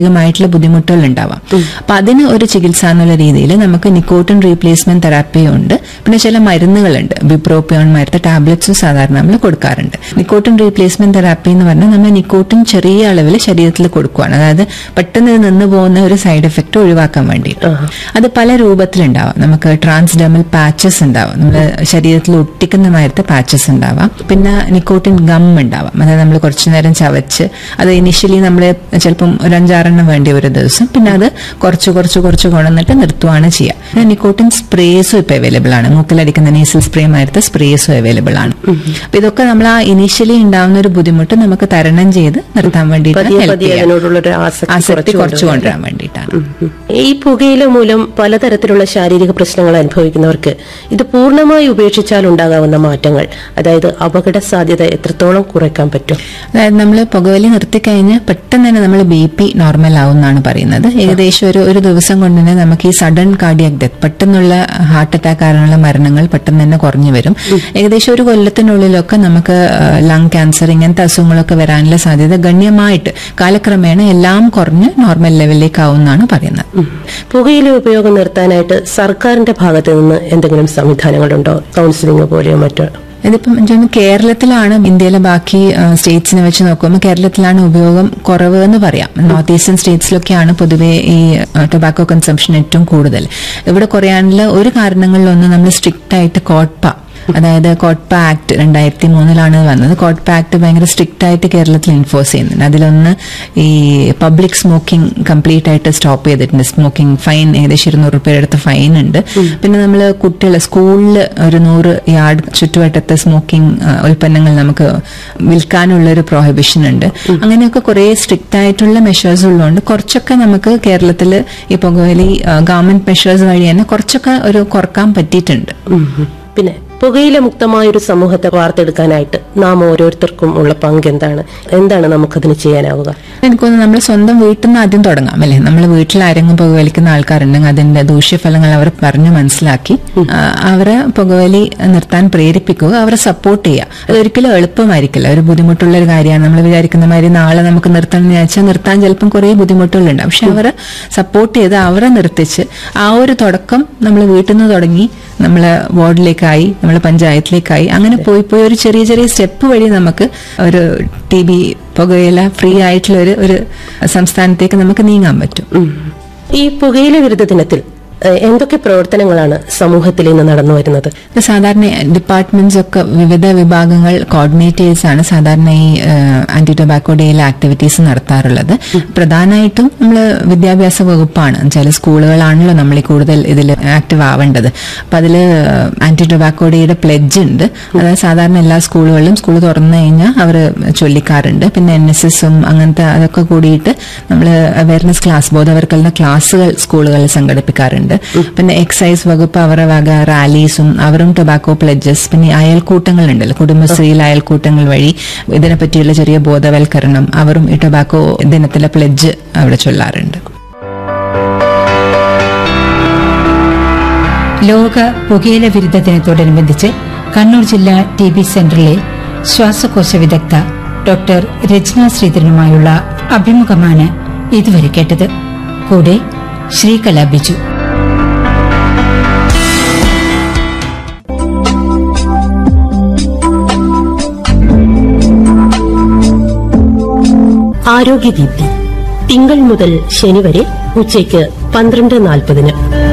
മായിട്ടുള്ള ബുദ്ധിമുട്ടുകൾ ഉണ്ടാവാം അപ്പൊ അതിന് ഒരു ചികിത്സ എന്നുള്ള രീതിയിൽ നമുക്ക് നിക്കോട്ടിൻ റീപ്ലേസ്മെന്റ് തെറാപ്പി ഉണ്ട് പിന്നെ ചില മരുന്നുകളുണ്ട് ബിപ്രോപ്പിയോൺ മരുന്ന് ടാബ്ലറ്റ്സും സാധാരണ നമ്മൾ കൊടുക്കാറുണ്ട് നിക്കോട്ടിൻ റീപ്ലേസ്മെന്റ് തെറാപ്പി എന്ന് പറഞ്ഞാൽ നമ്മൾ നിക്കോട്ടിൻ ചെറിയ അളവിൽ ശരീരത്തിൽ കൊടുക്കുകയാണ് അതായത് പെട്ടെന്ന് ഇത് നിന്ന് പോകുന്ന ഒരു സൈഡ് എഫക്റ്റ് ഒഴിവാക്കാൻ വേണ്ടിയിട്ട് അത് പല രൂപത്തിലുണ്ടാവാം നമുക്ക് ട്രാൻസ്ഡെർമൽ പാച്ചസ് ഉണ്ടാവാം നമ്മുടെ ശരീരത്തിൽ ഒട്ടിക്കുന്ന മാരത്തെ പാച്ചസ് ഉണ്ടാവാം പിന്നെ നിക്കോട്ടിൻ ഗം ഉണ്ടാവാം അതായത് നമ്മൾ കുറച്ചു നേരം ചവച്ച് അത് ഇനിഷ്യലി നമ്മൾ ചിലപ്പം ഒരു അഞ്ചാറെണ്ണം വേണ്ടി ഒരു ദിവസം പിന്നെ അത് കുറച്ച് കുറച്ച് കുറച്ച് കൊണ്ടുവന്നിട്ട് നിർത്തുകയാണ് ചെയ്യുക പിന്നെ നിക്കോട്ടിൻ സ്പ്രേസും ഇപ്പൊ അവൈലബിൾ ആണ് മൂക്കിലടിക്കുന്ന നീസൽ സ്പ്രേ മാരത്തെ സ്പ്രേസും അവൈലബിൾ ആണ് അപ്പൊ ഇതൊക്കെ നമ്മൾ ആ ഇനിഷ്യലി ഉണ്ടാവുന്ന ഒരു ബുദ്ധിമുട്ട് നമുക്ക് തരണം ചെയ്ത് നിർത്താൻ വേണ്ടിയിട്ട് പതിയെ help പതിയെ ചെയ്യാം. അതിനോടുള്ളൊരു ആസക്തി ആസക്തി കുറച്ച് കുറച്ച് കൊണ്ടുവരാൻ. കൊണ്ടുവരാൻ വേണ്ടിയിട്ടാണ് ഈ പുകയില മൂലം പലതരത്തിലുള്ള ശാരീരിക പ്രശ്നങ്ങൾ അനുഭവിക്കുന്നവർക്ക് ഇത് പൂർണ്ണമായി ഉപേക്ഷിച്ചാൽ ഉണ്ടാകാവുന്ന മാറ്റങ്ങൾ അതായത് അപകട സാധ്യത എത്രത്തോളം കുറയ്ക്കാൻ പറ്റും അതായത് നമ്മൾ പുകവലി നിർത്തിക്കഴിഞ്ഞ് പെട്ടെന്ന് തന്നെ നമ്മൾ ബി പി നോർമൽ ആവും എന്നാണ് പറയുന്നത് ഏകദേശം ഒരു ഒരു ദിവസം കൊണ്ട് തന്നെ നമുക്ക് ഈ സഡൻ കാർഡിയാക് ഡെത്ത് പെട്ടെന്നുള്ള ഹാർട്ട് അറ്റാക്ക് കാരണമുള്ള മരണങ്ങൾ പെട്ടെന്ന് തന്നെ കുറഞ്ഞു വരും ഏകദേശം ഒരു കൊല്ലത്തിനുള്ളിലൊക്കെ നമുക്ക് ലങ് ക്യാൻസർ ഇങ്ങനത്തെ അസുഖങ്ങളൊക്കെ വരാനുള്ള സാധ്യത ഗണ്യമായിട്ട് കാലക്രമേണ എല്ലാം കുറഞ്ഞ് നോർമൽ ലെവലിലേക്ക് ആവും എന്നാണ് പറയുന്നത് പുകയില ഉപയോഗം നിർത്താനായിട്ട് സർക്കാരിന്റെ ഭാഗത്ത് നിന്ന് എന്തെങ്കിലും സംവിധാനങ്ങളുണ്ടോ കൗൺസിലിംഗ് പോലെയോ മറ്റോ ഇതിപ്പം എനിക്ക് തോന്നുന്നു കേരളത്തിലാണ് ഇന്ത്യയിലെ ബാക്കി സ്റ്റേറ്റ്സിനെ വെച്ച് നോക്കുമ്പോൾ കേരളത്തിലാണ് ഉപയോഗം കുറവ് എന്ന് പറയാം നോർത്ത് ഈസ്റ്റേൺ സ്റ്റേറ്റ്സിലൊക്കെയാണ് പൊതുവെ ഈ ടൊബാക്കോ കൺസംഷൻ ഏറ്റവും കൂടുതൽ ഇവിടെ കുറയാനുള്ള ഒരു കാരണങ്ങളിലൊന്ന് നമ്മൾ സ്ട്രിക്റ്റ് ആയിട്ട് കോട്ട്പ അതായത് കോട്ട്പ ആക്ട് രണ്ടായിരത്തി മൂന്നിലാണ് വന്നത് കോട്ട്പ ആക്ട് ഭയങ്കര സ്ട്രിക്റ്റ് ആയിട്ട് കേരളത്തിൽ എൻഫോഴ്സ് ചെയ്യുന്നുണ്ട് അതിലൊന്ന് ഈ പബ്ലിക് സ്മോക്കിംഗ് കംപ്ലീറ്റ് ആയിട്ട് സ്റ്റോപ്പ് ചെയ്തിട്ടുണ്ട് സ്മോക്കിംഗ് ഫൈൻ ഏകദേശം ഇരുന്നൂറ് രൂപയുടെ അടുത്ത് ഫൈൻ ഉണ്ട് പിന്നെ നമ്മൾ കുട്ടികൾ സ്കൂളിൽ ഒരു നൂറ് യാർഡ് ചുറ്റുവട്ടത്തെ സ്മോക്കിംഗ് ഉൽപ്പന്നങ്ങൾ നമുക്ക് വിൽക്കാനുള്ള ഒരു പ്രോഹിബിഷൻ ഉണ്ട് അങ്ങനെയൊക്കെ കുറെ സ്ട്രിക്റ്റ് ആയിട്ടുള്ള മെഷേഴ്സ് ഉള്ളതുകൊണ്ട് കുറച്ചൊക്കെ നമുക്ക് കേരളത്തിൽ ഈ പുകവലി ഗവൺമെന്റ് മെഷേഴ്സ് വഴി തന്നെ കുറച്ചൊക്കെ ഒരു കുറക്കാൻ പറ്റിയിട്ടുണ്ട് പിന്നെ പുകയില മുക്തമായ ഒരു സമൂഹത്തെ വാർത്തെടുക്കാനായിട്ട് നാം ഓരോരുത്തർക്കും ഉള്ള പങ്ക് എന്താണ് എന്താണ് നമുക്കതിന് ചെയ്യാനാവുക എനിക്ക് തോന്നുന്നു നമ്മൾ സ്വന്തം വീട്ടിൽ നിന്ന് ആദ്യം തുടങ്ങാം അല്ലെ നമ്മൾ വീട്ടിൽ ആരെങ്കിലും പുകവലിക്കുന്ന ആൾക്കാരുണ്ടെങ്കിൽ അതിന്റെ ദൂഷ്യഫലങ്ങൾ അവർ പറഞ്ഞു മനസ്സിലാക്കി ആ, അവരെ പുകവലി നിർത്താൻ പ്രേരിപ്പിക്കുക അവരെ സപ്പോർട്ട് ചെയ്യുക അതൊരിക്കലും എളുപ്പമായിരിക്കില്ല ഒരു ബുദ്ധിമുട്ടുള്ള ഒരു കാര്യമാണ് നമ്മൾ വിചാരിക്കുന്ന മാതിരി നാളെ നമുക്ക് നിർത്തണം എന്ന് വിചാരിച്ചാൽ നിർത്താൻ ചിലപ്പം കുറേ ബുദ്ധിമുട്ടുകളുണ്ടാവും പക്ഷെ അവരെ സപ്പോർട്ട് ചെയ്ത് അവരെ നിർത്തിച്ച് ആ ഒരു തുടക്കം നമ്മൾ വീട്ടിൽ നിന്ന് തുടങ്ങി നമ്മളെ വാർഡിലേക്കായി നമ്മളെ പഞ്ചായത്തിലേക്കായി അങ്ങനെ പോയി പോയി ഒരു ചെറിയ ചെറിയ സ്റ്റെപ്പ് വഴി നമുക്ക് ഒരു ടി ബി പുകയില ഫ്രീ ആയിട്ടുള്ള ഒരു ഒരു സംസ്ഥാനത്തേക്ക് നമുക്ക് നീങ്ങാൻ പറ്റും ഉം. ഈ പുകയില വിരുദ്ധ ദിനത്തിൽ ഏഹ്, എന്തൊക്കെ പ്രവർത്തനങ്ങളാണ് സമൂഹത്തിൽ ഇന്ന് നടന്നു വരുന്നത് ഇത് സാധാരണ ഡിപ്പാർട്ട്മെന്റ്സ് ഒക്കെ വിവിധ വിഭാഗങ്ങൾ കോർഡിനേറ്റേഴ്സ് ആണ് സാധാരണ ഈ ആന്റി ടൊബാക്കോ ഡേയിലെ ആക്ടിവിറ്റീസ് നടത്താറുള്ളത് പ്രധാനമായിട്ടും നമ്മൾ വിദ്യാഭ്യാസ വകുപ്പാണ് വെച്ചാൽ സ്കൂളുകളാണല്ലോ നമ്മൾ ഈ കൂടുതൽ ഇതിൽ ആക്റ്റീവ് ആവേണ്ടത് അപ്പൊ അതിൽ ആന്റി ടൊബാക്കോ ഡേയുടെ പ്ലെഡ്ജ് ഉണ്ട് അതായത് സാധാരണ എല്ലാ സ്കൂളുകളിലും സ്കൂൾ തുറന്നു കഴിഞ്ഞാൽ അവർ ചൊല്ലിക്കാറുണ്ട് പിന്നെ എൻ എസ് എസും അങ്ങനത്തെ അതൊക്കെ കൂടിയിട്ട് നമ്മൾ അവയർനെസ് ക്ലാസ് ബോധവൽക്കരണ ക്ലാസ്സുകൾ സ്കൂളുകളിൽ സംഘടിപ്പിക്കാറുണ്ട് പിന്നെ എക്സൈസ് വകുപ്പ് അവരുടെ വക റാലീസും അവരും ടൊബാക്കോ പ്ലെഡ്ജസ് പിന്നെ ഈ അയൽക്കൂട്ടങ്ങളുണ്ടല്ലോ കുടുംബശ്രീയിൽ അയൽക്കൂട്ടങ്ങൾ വഴി ഇതിനെപ്പറ്റിയുള്ള ചെറിയ ബോധവൽക്കരണം അവരും ഈ ടൊബാക്കോ ദിനത്തിലെ പ്ലെഡ്ജ് അവിടെ ചൊല്ലാറുണ്ട് ലോക പുകയില വിരുദ്ധ ദിനത്തോടനുബന്ധിച്ച് കണ്ണൂർ ജില്ലാ ടി ബി സെന്ററിലെ ശ്വാസകോശ വിദഗ്ധ ഡോക്ടർ രചന ശ്രീധരനുമായുള്ള അഭിമുഖമാണ് ഇതുവരെ കേട്ടത് കൂടെ ശ്രീകല ബിജു ആരോഗ്യദീപ്തി തിങ്കൾ മുതൽ ശനി വരെ ഉച്ചയ്ക്ക് പന്ത്രണ്ട് നാൽപ്പതിന്